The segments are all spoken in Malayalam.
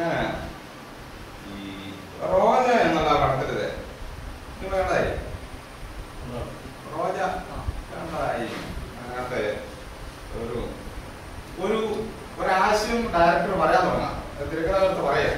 ഞാൻ ഈ റോജ എന്നുള്ള പടത്തില് നിങ്ങൾ കണ്ടായി റോജ കണ്ടായി അതിനകത്ത് ഒരു ഒരു ഒരാശയം ഡയറക്ടർ പറയാൻ തുടങ്ങാം തിരക്കഥാകൃത്ത് പറയാം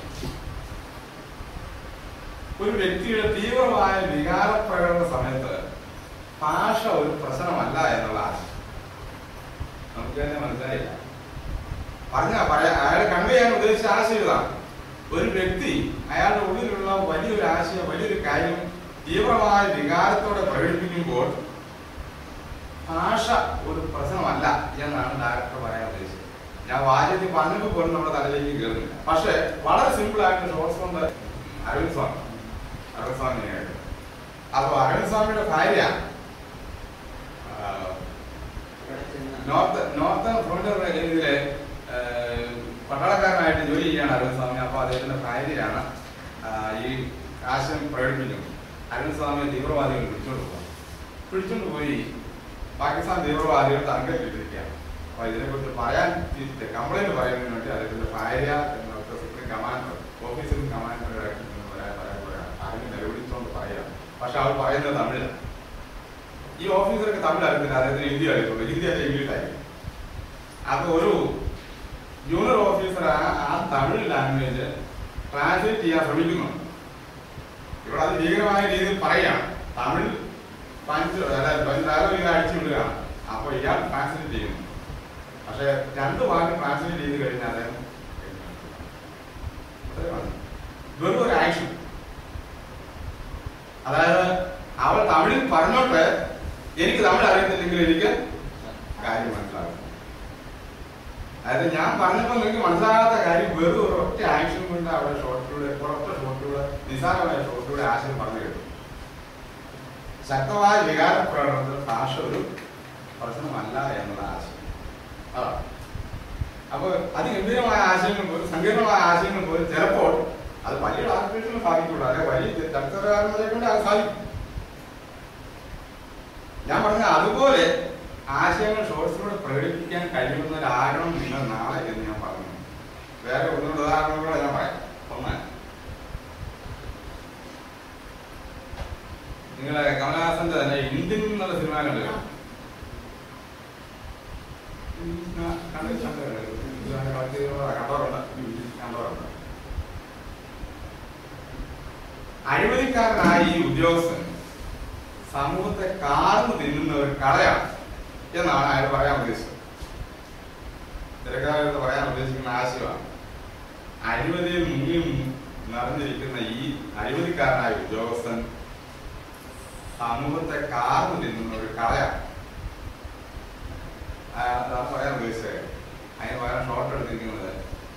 ഒരു വ്യക്തിയുടെ തീവ്രമായ വികാരപ്രകടന സമയത്ത് ഭാഷ ഒരു പ്രശ്നമല്ല എന്നുള്ള ആശയം നമുക്ക് തന്നെ മനസ്സിലായില്ല പറഞ്ഞ പറയാ അയാൾ കൺവേ ചെയ്യാൻ ഉദ്ദേശിച്ച ആശയം ഇതാണ് ഒരു വ്യക്തി അയാളുടെ ഉള്ളിലുള്ള വലിയൊരു ആശയം വലിയൊരു കാര്യം തീവ്രമായ വികാരത്തോടെ പ്രകടിപ്പിക്കുമ്പോൾ ഭാഷ ഒരു പ്രശ്നമല്ല എന്നാണ് ഡയറക്ടർ പറയാൻ ഉദ്ദേശിച്ചത് ഞാൻ വാചകത്തിൽ പറഞ്ഞപ്പോൾ പോലും നമ്മുടെ തലയിലേക്ക് കയറുന്നില്ല പക്ഷേ വളരെ സിമ്പിൾ ആയിട്ട് ഷോർട്സ് കൊണ്ട് അരവിന്ദ് സ്വാമി അരവിന്ദ് സ്വാമിയായിട്ട് അപ്പോൾ അരവിന്ദ് സ്വാമിയുടെ ഭാര്യ ആ, നോർത്ത് നോർത്തേൺ ഫ്രോണ്ടിയർ ഇതിലെ ഏഹ്, പട്ടാളക്കാരനായിട്ട് ജോലി ചെയ്യാണ് അരവിന്ദ് സ്വാമി അപ്പോൾ അദ്ദേഹത്തിന്റെ ഭാര്യയാണ് ആ, ഈ ആശയം പ്രകടിപ്പിക്കുന്നത് അരവിന്ദ് സ്വാമിയെ തീവ്രവാദികൾ പിടിച്ചോണ്ട് പോകും പിടിച്ചോണ്ട് പോയി പാകിസ്ഥാൻ തീവ്രവാദികൾ തങ്കലിട്ടിരിക്കുകയാണ് അപ്പൊ ഇതിനെക്കുറിച്ച് പറയാൻ കംപ്ലൈന്റ് പറയുന്നതിന് വേണ്ടി അദ്ദേഹത്തിന്റെ ഭാര്യ എന്നൊക്കെ സുപ്രീം കമാൻഡർ ഓഫീസിൽ കമാൻഡറായിട്ട് പറയാൻ പറയാൻ പറയാം ആരും നിലവിളിച്ചുകൊണ്ട് പറയാം പക്ഷെ അവർ പറയുന്നത് തമിഴ് ഈ ഓഫീസർക്ക് തമിഴ് അറിയത്തില്ല അദ്ദേഹത്തിന് ഹിന്ദി അറിയത്തുള്ളൂ ഹിന്ദി അല്ല ഇംഗ്ലീഷ് ആയിരിക്കും അപ്പൊ ഒരു ജൂനിയർ ഓഫീസർ ആ ആ തമിഴ് ലാംഗ്വേജ് ട്രാൻസ്ലേറ്റ് ചെയ്യാൻ ശ്രമിക്കുന്നുണ്ട് ഇവിടെ അത് ഭീകരമായ രീതിയിൽ പറയുകയാണ് തമിഴ് പഞ്ച് അതായത് പഞ്ചാരം ഇത് അടിച്ചു വിടുകയാണ് അപ്പൊ ഇയാൾ ട്രാൻസ്ലേറ്റ് ചെയ്യുന്നു പക്ഷെ രണ്ട് വാക്ക് ട്രാൻസ്ലേറ്റ് ചെയ്ത് കഴിഞ്ഞാൽ അദ്ദേഹം അത്രയുമാണ്. വെറും ഒരു ആക്ഷൻ അതായത് അവൾ തമിഴിൽ പറഞ്ഞോട്ട് എനിക്ക് തമിഴ് അറിയത്തില്ലെങ്കിൽ എനിക്ക് കാര്യം മനസ്സിലാകും അതായത് ഞാൻ പറഞ്ഞപ്പോൾ നിങ്ങൾക്ക് മനസ്സിലാകാത്ത കാര്യം വെറും ഒരു ഒറ്റ ആക്ഷൻ കൊണ്ട് അവിടെ ഷോട്ടിലൂടെ ഒരൊറ്റ ഷോട്ടിലൂടെ നിസ്സാരമായ ഷോട്ടിലൂടെ ആശയം പറഞ്ഞു കേട്ടു ശക്തമായ വികാര പ്രകടനത്തിൽ ഭാഷ ഒരു പ്രശ്നമല്ല എന്നുള്ള ആശയം ആ അപ്പൊ അതിഗംഭീരമായ ആശയങ്ങൾ പോലും സങ്കീർണമായ ആശയങ്ങൾ പോലും ചിലപ്പോൾ അത് വലിയ ആർട്ടിഫിഷ്യൽ സാധിക്കുള്ളൂ അല്ലെ വലിയ ചരിത്രകാരന്മാരെ കൊണ്ട് അത് സാധിക്കും ഞാൻ പറഞ്ഞ അതുപോലെ ആശയങ്ങൾ ഷോർട്സിലൂടെ പ്രകടിപ്പിക്കാൻ കഴിയുന്നവരാകണം നിങ്ങൾ നാളെ എന്ന് ഞാൻ പറഞ്ഞു വേറെ ഒന്നുകൂടെ ഉദാഹരണങ്ങളൂടെ ഞാൻ പറയാം ഒന്ന് നിങ്ങളെ കമലഹാസന്റെ തന്നെ ഇന്ത്യൻ എന്നുള്ള സിനിമ കണ്ടല്ലോ കണ്ടോറുണ്ട് കണ്ടോറുണ്ട് അഴിമതിക്കാരനായ ഈ ഉദ്യോഗസ്ഥൻ സമൂഹത്തെ കാർന്നു തിന്നുന്ന ഒരു കടയാണ് എന്നാണ് അയാൾ പറയാൻ ഉദ്ദേശിച്ചത് തിരക്കാലത്ത് പറയാൻ ഉദ്ദേശിക്കുന്ന ആശയമാണ് അഴിമതിയിൽ മുങ്ങി നിറഞ്ഞിരിക്കുന്ന ഈ അഴിമതിക്കാരനായ ഉദ്യോഗസ്ഥൻ സമൂഹത്തെ കാർന്നു തിന്നുന്ന ഒരു കടയാണ് അയാൾ അതാണ് പറയാൻ ഉദ്ദേശിച്ചത് അതിന് പകരം ഷോർട്ട് എടുത്തിരിക്കുന്നത്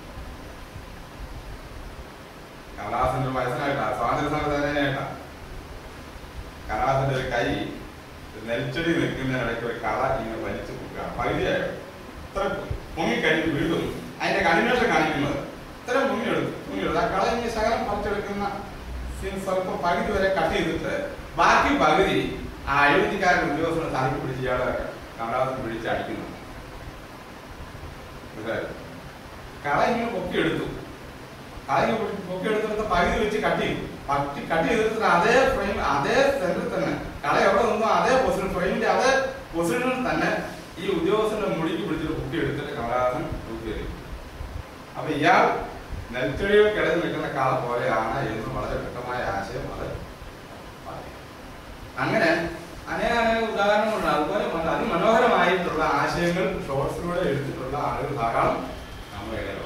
കമലഹാസന്റെ ഒരു വയസ്സനായിട്ടാ സ്വാതന്ത്ര്യ സമരത്തിനായിട്ടാ കമലഹാസന്റെ ഒരു കൈ നെൽച്ചെടി നിൽക്കുന്നതിനിടയ്ക്ക് ഒരു കള ഇങ്ങനെ വലിച്ചു കൊടുക്കുക പകുതിയായോ ഇത്ര പൊങ്ങിക്കഴിഞ്ഞ് വീഴുന്നു അതിന്റെ കണിവേഷം കാണിക്കുന്നത് ഇത്രയും പൊങ്ങിയെടുത്തു പൊങ്ങിയെടുത്തു ആ കള ഇങ്ങനെ ശകലം പറിച്ചെടുക്കുന്ന സീൻ സ്വല്പം പകുതി വരെ കട്ട് ചെയ്തിട്ട് ബാക്കി പകുതി ആ അഴിമതിക്കാരൻ ഉദ്യോഗസ്ഥനെ തലക്ക് പിടിച്ച് ഇയാളെ കമലഹാസൻ പിടിച്ച് അടിക്കുന്നു മനസ്സിലായോ? കള ഇങ്ങനെ പൊക്കിയെടുത്തു കള ഇങ്ങനെ പൊക്കി- പൊക്കിയെടുത്തിട്ട് പകുതി വെച്ച് കട്ട് ചെയ്തു പട്ടി കട്ട് ചെയ്തിട്ട് അതേ ഫ്രെയിം അതേ സെന്ററിൽ തന്നെ കള എവിടെ നിന്നോ അതേ പൊസിഷൻ ഫ്രെയിമിന്റെ അതേ പൊസിഷനിൽ തന്നെ ഈ ഉദ്യോഗസ്ഥന്റെ മുടിക്ക് പിടിച്ചിട്ട് പൊക്കിയെടുത്തിട്ട് കമലഹാസൻ തൂക്കിയെറിയും അപ്പൊ ഇയാൾ നെൽച്ചെടികൾക്കിടയിൽ നിൽക്കുന്ന കള പോലെയാണ് എന്ന് വളരെ വ്യക്തമായ ആശയം അത് പറയും. അങ്ങനെ അനേക അനേക ഉദാഹരണങ്ങളുണ്ട് അതുപോലെ മന- അതിമനോഹരമായിട്ടുള്ള ആശയങ്ങൾ ഷോർട്സിലൂടെ എടുത്തിട്ടുള്ള ആളുകൾ ധാരാളം നമ്മുടെ ഇടയിലുണ്ട്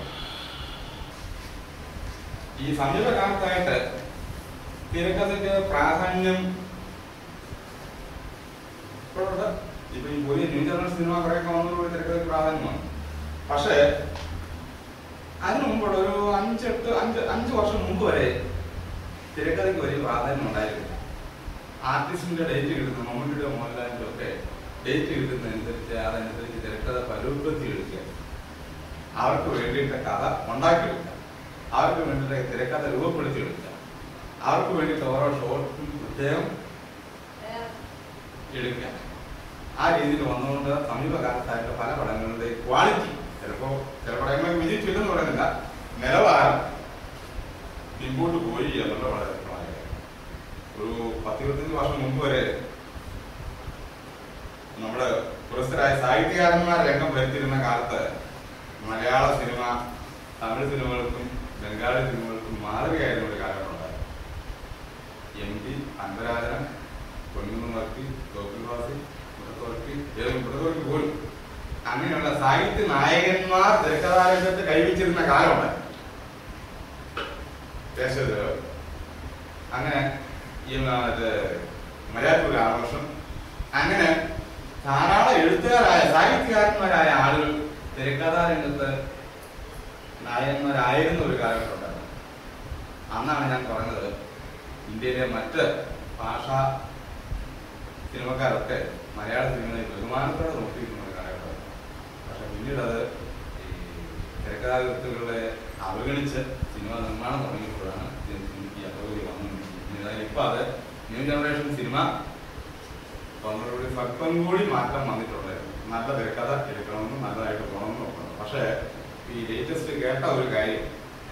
ഈ സമീപകാലത്തായിട്ട് തിരക്കഥയ്ക്ക് പ്രാധാന്യം ഇപ്പോഴുണ്ട് ഇപ്പൊ ഈ പുതിയ ന്യൂ ജനറേഷൻ സിനിമ കുറെയൊക്കെ വന്നതോടുകൂടി തിരക്കഥയ്ക്ക് പ്രാധാന്യമാണ് പക്ഷേ അതിനു മുമ്പുള്ള ഒരു അഞ്ചെട്ട് അഞ്ച് അഞ്ച് വർഷം മുമ്പ് വരെ തിരക്കഥയ്ക്ക് വലിയ പ്രാധാന്യം ഉണ്ടായിരുന്നില്ല ആർട്ടിസ്റ്റിന്റെ ഡേറ്റ് കിട്ടുന്ന മമ്മൂട്ടിയുടെ മോഹൻലാലിന്റെ ഒക്കെ ഡേറ്റ് കിട്ടുന്നതനുസരിച്ച് അതനുസരിച്ച് തിരക്കഥ പരൂപത്തി എടുക്കുക അവർക്ക് വേണ്ടിയിട്ട് കഥ ഉണ്ടാക്കിയെടുക്കുക അവർക്ക് വേണ്ടിയിട്ട് തിരക്കഥ രൂപപ്പെടുത്തിയെടുക്കുക അവർക്ക് വേണ്ടിയിട്ട് ഓരോ ഷോട്ടും പ്രത്യേകം എടുക്കുക ആ രീതിയിൽ വന്നുകൊണ്ട് സമീപകാലത്തായിട്ട് പല പടങ്ങളുടെ ക്വാളിറ്റി ചിലപ്പോൾ ചില പടങ്ങൾ വിജയിച്ചില്ലെന്ന് പറയുന്നില്ല നിലവാരം പിമ്പോട്ട് പോയി എന്നുള്ള വളരെ വ്യക്തമായ കാര്യം. ഒരു പത്തിരുപത്തഞ്ച് വർഷം മുമ്പ് വരെ നമ്മുടെ പുരസ്തരായ സാഹിത്യകാരന്മാർ രംഗം ഭരിച്ചിരുന്ന കാലത്ത് മലയാള സിനിമ തമിഴ് സിനിമകൾക്കും ബംഗാളി സിനിമകൾക്കും മാതൃകയായിരുന്ന ഒരു കാലഘട്ടമുണ്ടായിരുന്നു എം പി അന്തരാജൻ പൊന്നുകുന്ന് വർക്കി തോപ്പിൽവാസി മുട്ടത്തോർക്കി മുട്ടത്തോർക്കി പോലും അങ്ങനെയുള്ള സാഹിത്യ നായകന്മാർ തിരക്കഥാരംഗത്ത് കൈവച്ചിരുന്ന കാലമുണ്ട് ദേശദേവ് അങ്ങനെ ഈ മറ്റേ മലയാറ്റൂർ രാമകൃഷ്ണൻ അങ്ങനെ ധാരാളം എഴുത്തുകാരായ സാഹിത്യകാരന്മാരായ ആളുകൾ തിരക്കഥാ രംഗത്ത് നായകന്മാരായിരുന്ന ഒരു കാലഘട്ടം ഉണ്ടായിരുന്നു അന്നാണ് ഞാൻ പറഞ്ഞത് ഇന്ത്യയിലെ മറ്റ് ഭാഷാ സിനിമക്കാരൊക്കെ മലയാള സിനിമയെ ബഹുമാനത്തോടെ നോക്കിയിരുന്ന ഒരു കാലഘട്ടം പക്ഷെ പിന്നീട് അത് ഈ തിരക്കഥാകൃത്തുകളെ അവഗണിച്ച് സിനിമ നിർമ്മാണം തുടങ്ങിയപ്പോഴാണ് ഇതിന് ഈ അപകതി വന്നുകൊണ്ടിരിക്കുന്നത് ഇപ്പൊ അത് ന്യൂ ജനറേഷൻ സിനിമ വന്നതോടുകൂടി സ്വല്പം കൂടി മാറ്റം വന്നിട്ടുണ്ട് നല്ല തിരക്കഥ എടുക്കണമെന്നും നല്ലതായിട്ട് പോകണമെന്നും ഒക്കെ ഉണ്ട്. പക്ഷേ ഈ ലേറ്റസ്റ്റ് കേട്ട ഒരു കാര്യം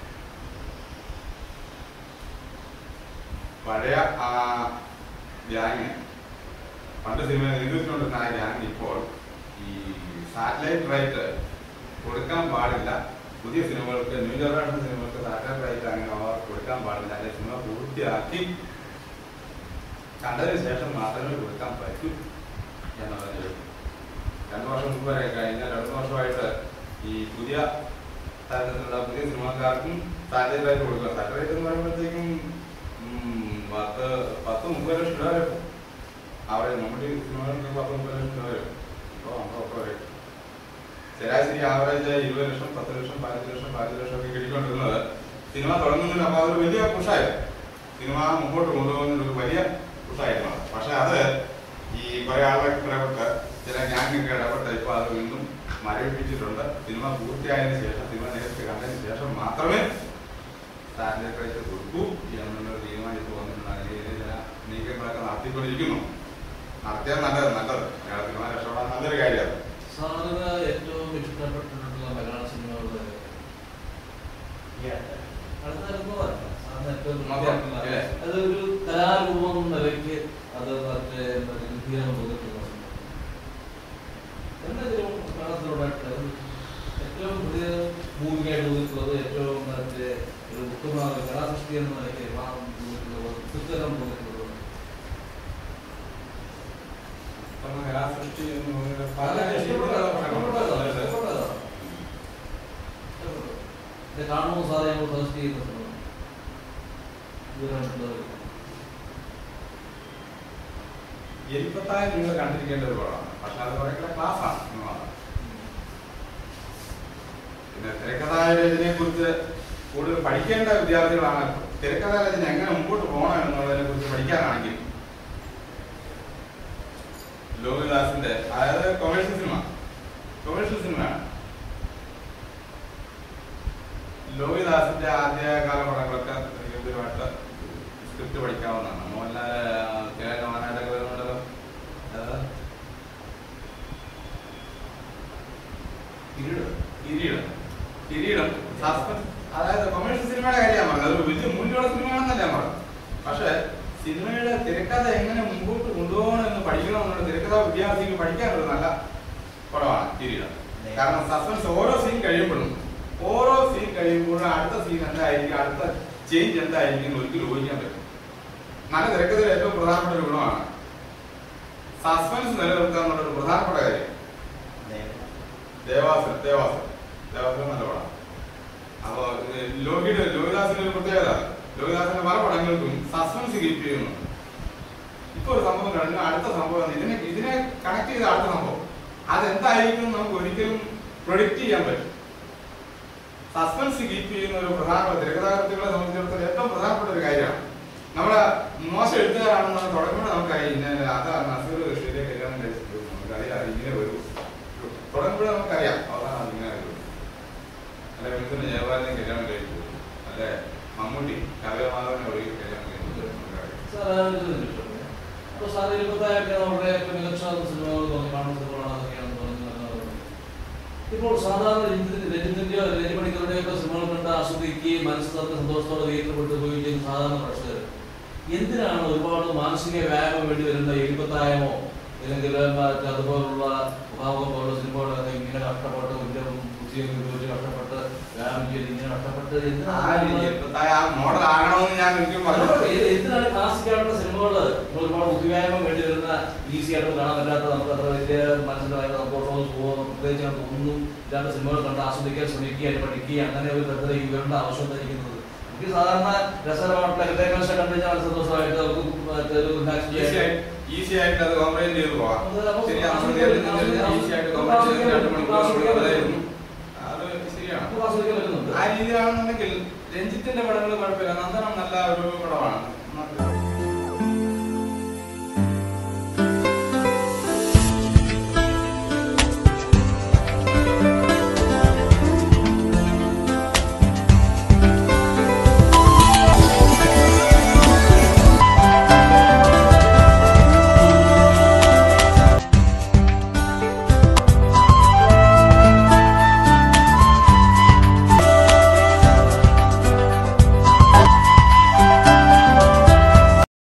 പഴയ ആ ഗ്യാങ് പണ്ട് സിനിമ നിയന്ത്രിച്ചുകൊണ്ടിരുന്ന ആ ഗ്യാങ് ഇപ്പോൾ ഈ സാറ്റലൈറ്റ് റൈറ്റ് കൊടുക്കാൻ പാടില്ല പുതിയ സിനിമകൾക്ക് ന്യൂ ജനറേഷൻ സിനിമകൾക്ക് സാറ്റലൈറ്റ് റൈറ്റ് അങ്ങനെ അവർ കൊടുക്കാൻ പാടില്ല അല്ലെങ്കിൽ സിനിമ പൂർത്തിയാക്കി കണ്ടതിന് ശേഷം മാത്രമേ കൊടുക്കാൻ പറ്റൂ എന്നുള്ളത് രണ്ടു വർഷം മുമ്പ് വരെ കഴിഞ്ഞ രണ്ടു വർഷമായിട്ട് ഈ പുതിയ തരത്തിലുള്ള പുതിയ സിനിമാക്കാർക്കും സാറ്റലൈറ്റ് റൈറ്റ് കൊടുക്കുക സാറ്റലൈറ്റ് എന്ന് പറയുമ്പോഴത്തേക്കും ഉം, പത്ത് പത്ത് മുപ്പത് ലക്ഷം രൂപ വരെ പോകും അവരെ നമ്മുടെ സിനിമകൾക്ക് പത്ത് മുപ്പത് ലക്ഷം രൂപ വരും അപ്പോൾ നമ്മളൊക്കെ വരും ശരാശരി ആവറേജ് ഇരുപത് ലക്ഷം പത്ത് ലക്ഷം പതിനഞ്ച് ലക്ഷം പതിനഞ്ച് ലക്ഷം ഒക്കെ കിട്ടിക്കൊണ്ടിരുന്നത് സിനിമ തുടങ്ങുന്നതിന് അപ്പോൾ അതൊരു വലിയ പുഷായിരുന്നു സിനിമ മുമ്പോട്ട് കൊണ്ടുപോകുന്ന ഒരു വലിയ പുഷായിരുന്നു പക്ഷെ അത് ഈ കുറെ ആളുകളൊക്കെ ഇടപെട്ട് ചില ഗ്യാങ്ങൊക്കെ ഇടപെട്ട് ഇപ്പോൾ അത് വീണ്ടും മരവിപ്പിച്ചിട്ടുണ്ട് സിനിമ പൂർത്തിയായതിനു ശേഷം സിനിമ നേരിട്ട് കണ്ടതിന് ശേഷം മാത്രമേ സാറ്റലൈറ്റ് റൈറ്റ് കൊടുക്കൂ എന്നുള്ള തീരുമാനിച്ചു വന്നിട്ടുണ്ട് അതിന് ചില നീക്കങ്ങളൊക്കെ നടത്തിക്കൊണ്ടിരിക്കുന്നു നടത്തിയാൽ നല്ലത് നല്ലത് മലയാള സിനിമ രക്ഷപ്പെടാൻ നല്ലൊരു കാര്യമാണ് സാറിന് ഏറ്റവും ഇഷ്ടപ്പെട്ടിട്ടുള്ള മലയാള സിനിമകൾ അടുത്ത അനുഭവമല്ല സാറിന് ഏറ്റവും നോക്കാം, ഇഷ്ടപ്പെട്ടുള്ള- ഇല്ലേ? അതൊരു കലാരൂപം എന്ന നിലയ്ക്ക് അത് മറ്റേ മറ്റേ ഗംഭീരം തോന്നിട്ടുള്ള എന്തെങ്കിലും മലയാളത്തിലൂടെ ഏറ്റവും പുതിയ മൂവിയായിട്ട് തോന്നിയിട്ടുള്ളത് ഏറ്റവും മറ്റേ ഒരു ഉത്തമ കലാസൃഷ്ടി എന്ന നിലയ്ക്ക് വിവാഹം തോന്നിയിട്ടുള്ളത് സുത്തരം തോന്നിയിട്ടുള്ളത് ഉത്തമ കലാസൃഷ്ടി എന്ന് പറയുന്നത് പല പല ഇഷ്ടപ്പെട്ട- ഇഷ്ടപ്പെട്ടതാണ്, രീതിയിലുള്ള ഇഷ്ടപ്പെട്ടതാണ്. ഇത് കാണുമ്പോൾ സാറേ ഞങ്ങൾ സജസ്റ്റ് ചെയ്യുന്ന സിനിമ ദൂരമുള്ളത് എലിപ്പത്തായം നിങ്ങൾ കണ്ടിരിക്കേണ്ട ഒരു പടമാണ് പക്ഷെ അത് കുറെ കൂടെ ക്ലാസ്സാണ് എന്നുള്ളതാണ് പിന്നെ തിരക്കഥാരചനയെ കുറിച്ച് കൂടുതൽ പഠിക്കേണ്ട വിദ്യാർത്ഥികളാണ് തിരക്കഥാരചന എങ്ങനെ മുമ്പോട്ട് പോകണം എന്നുള്ളതിനെ കുറിച്ച് പഠിക്കാനാണെങ്കിൽ ലോഹിദാസിന്റെ അതായത് കൊമേഴ്ഷ്യൽ സിനിമ കൊമേഴ്ഷ്യൽ സിനിമയാണ് ലോഹിദാസിന്റെ ആദ്യകാല പടങ്ങളൊക്കെ ഗംഭീരമായിട്ട് സ്ക്രിപ്റ്റ് പഠിക്കാവുന്നതാണ് മോഹൻലാൽ കേരളമാനായിട്ടൊക്കെ വരുന്നുണ്ടല്ലോ അത് കിരീടം കിരീടം കിരീടം സസ്പെൻസ് അതായത് കൊമേഴ്ഷ്യൽ സിനിമയുടെ കാര്യമാണ് പറഞ്ഞത് അത് വലിയ മൂല്യമുള്ള സിനിമയാണെന്നല്ല ഞാൻ പറഞ്ഞത് പക്ഷെ സിനിമയുടെ തിരക്കഥ എങ്ങനെ മുമ്പോട്ട് കൊണ്ടുപോകണം എന്ന് പഠിക്കണമെന്നുള്ള തിരക്കഥ വിദ്യാർത്ഥിക്ക് പഠിക്കാനുള്ള നല്ല പടമാണ് കിരീടം കാരണം സസ്പെൻസ് ഓരോ സീൻ കഴിയുമ്പോഴും ഓരോ സീൻ കഴിയുമ്പോഴും അടുത്ത സീൻ എന്തായിരിക്കും അടുത്ത ചേഞ്ച് എന്തായിരിക്കും എന്ന് ഒരിക്കലും ഊഹിക്കാൻ പറ്റും നല്ല തിരക്കഥയിൽ ഏറ്റവും പ്രധാനപ്പെട്ട ഒരു ഗുണമാണ് സസ്പെൻസ് നിലനിർത്തുക എന്നുള്ളൊരു പ്രധാനപ്പെട്ട കാര്യം ദേവാസുരം ദേവാസുരം ദേവാസുരം നല്ല പടം അപ്പൊ ഇത് ലോഹിയുടെ ലോഹിദാസിന്റെ ഒരു പ്രത്യേകത ലോഹിദാസിന്റെ പല പടങ്ങൾക്കും സസ്പെൻസ് കീപ്പ് ചെയ്യുന്നുണ്ട് ഇപ്പൊ ഒരു സംഭവം കഴിഞ്ഞു അടുത്ത സംഭവം ആണ്. ഇതിനെ ഇതിനെ കണക്ട് ചെയ്ത അടുത്ത സംഭവം അതെന്തായിരിക്കും എന്ന് നമുക്ക് ഒരിക്കലും പ്രൊഡിക്റ്റ് ചെയ്യാൻ പറ്റും സസ്പെൻസ് കീപ്പ് ചെയ്യുന്ന ഒരു പ്രധാനപ്പെട്ട തിരക്കഥാകൃത്തുക്കളെ സംബന്ധിച്ചിടത്തോളം ഏറ്റവും പ്രധാനപ്പെട്ട ഒരു കാര്യമാണ് നമ്മുടെ മോശം എഴുത്തുകാരാണെന്ന് തുടങ്ങുമ്പോൾ നമുക്കറിയാം ഇന്ന അതാ നസീർ ഋഷിയിലെ കല്യാണം കഴിച്ചിട്ട് നമുക്കറിയാം അത് ഇങ്ങനെ വരും തുടങ്ങുമ്പോൾ നമുക്കറിയാം അവസാനം അത് ഇങ്ങനെ വരും അല്ലെ വിളിക്കുന്ന ജയപാലിനെ കല്യാണം കഴിച്ചു അല്ലെ മമ്മൂട്ടി കവിയമാധവനെ ഒരു കല്യാണം കഴിച്ചു നമുക്കറിയാം സാർ അപ്പൊ സാർ ഇരുപത്തായൊക്കെ നമ്മുടെ ഏറ്റവും മികച്ച സിനിമകൾ തോന്നി കാണുന്ന സിനിമകളാണ് അതൊക്കെയാണ് തോന്നുന്നത് ഇപ്പോൾ സാധാരണ രഞ്ജിത്തിന്റെ രഞ്ജിത്തിന്റെയോ രഞ്ജിമണിക്കറുടെയോ ഒക്കെ സിനിമകൾ കണ്ട് ആസ്വദിക്കുകയും മനസ്സിലാക്കി സന്തോഷത്തോടെ വീട്ടിൽ കൊണ്ടുപോവുകയും ചെയ്യുന്ന സാധാരണ പ്രേക്ഷകർ എന്തിനാണ് ഒരുപാട് മാനസിക വ്യായാമം വേണ്ടി വരുന്ന എഴുപത്തായമോ അല്ലെങ്കിൽ മറ്റ് അതുപോലുള്ള മുഖാമുഖം പോലുള്ള സിനിമകളൊക്കെ ഇങ്ങനെ കഷ്ടപ്പെട്ട് വലിയ ബുദ്ധിയൊക്കെ ഉപയോഗിച്ച് കഷ്ടപ്പെട്ട് വ്യായാമം ചെയ്ത് ഇങ്ങനെ കഷ്ടപ്പെട്ട് ആ രീതി എന്തിനാണ് ഇപ്പത്തെ ആ മോഡൽ ആകണമെന്ന് ഞാൻ ഒരിക്കലും പറഞ്ഞു ഇത് എന്തിനാണ് ക്ലാസിക് ആയിട്ടുള്ള സിനിമകള് നമ്മൾ ഒരുപാട് ബുദ്ധിവ്യായാമം വേണ്ടി വരുന്ന ഈസി ആയിട്ട് കാണാൻ പറ്റാത്ത നമുക്ക് അത്ര വലിയ മനസ്സിന്റെ ഭയങ്കര സന്തോഷമോ സുഖമോ പ്രത്യേകിച്ച് നമുക്ക് ഒന്നും ഇല്ലാത്ത സിനിമകൾ കണ്ട് ആസ്വദിക്കാൻ ശ്രമിക്കുക അതിന് പഠിക്കുക അങ്ങനെ ഒരു ബന്ധത്തിലേക്ക് വരേണ്ട ആവശ്യം ഇരിക്കുന്നത് നമുക്ക് സാധാരണ രസകരമായിട്ടുള്ള എന്റർടൈൻമെന്റ് കണ്ടു കഴിഞ്ഞാൽ വളരെ സന്തോഷമായിട്ട് നമുക്ക് മറ്റേ ഒരു relax ഈസി ചെയ്യാൻ ആയിട്ട് ഈസി ആയിട്ട് അത് കോംപ്ലൈന്റ് ചെയ്ത് പോവാം അത് നമുക്ക് ശരി നമ്മൾ ആസ്വദിക്കാൻ- ഈസി ആയിട്ട് നമുക്ക് കോംപ്ലൈന്റ് ചെയ്ത് രണ്ട് ആസ്വദിക്കാൻ മണിക്കൂർ പറ്റും. വെറുതെ അത് ശരിയാണ് നമുക്ക് ആസ്വദിക്കാൻ പറ്റുന്നുണ്ട് ആ രീതിയിലാണെന്നുണ്ടെങ്കിൽ രഞ്ജിത്തിന്റെ പടങ്ങൾ കുഴപ്പമില്ല നന്ദനം നല്ല ഒരു പടമാണ്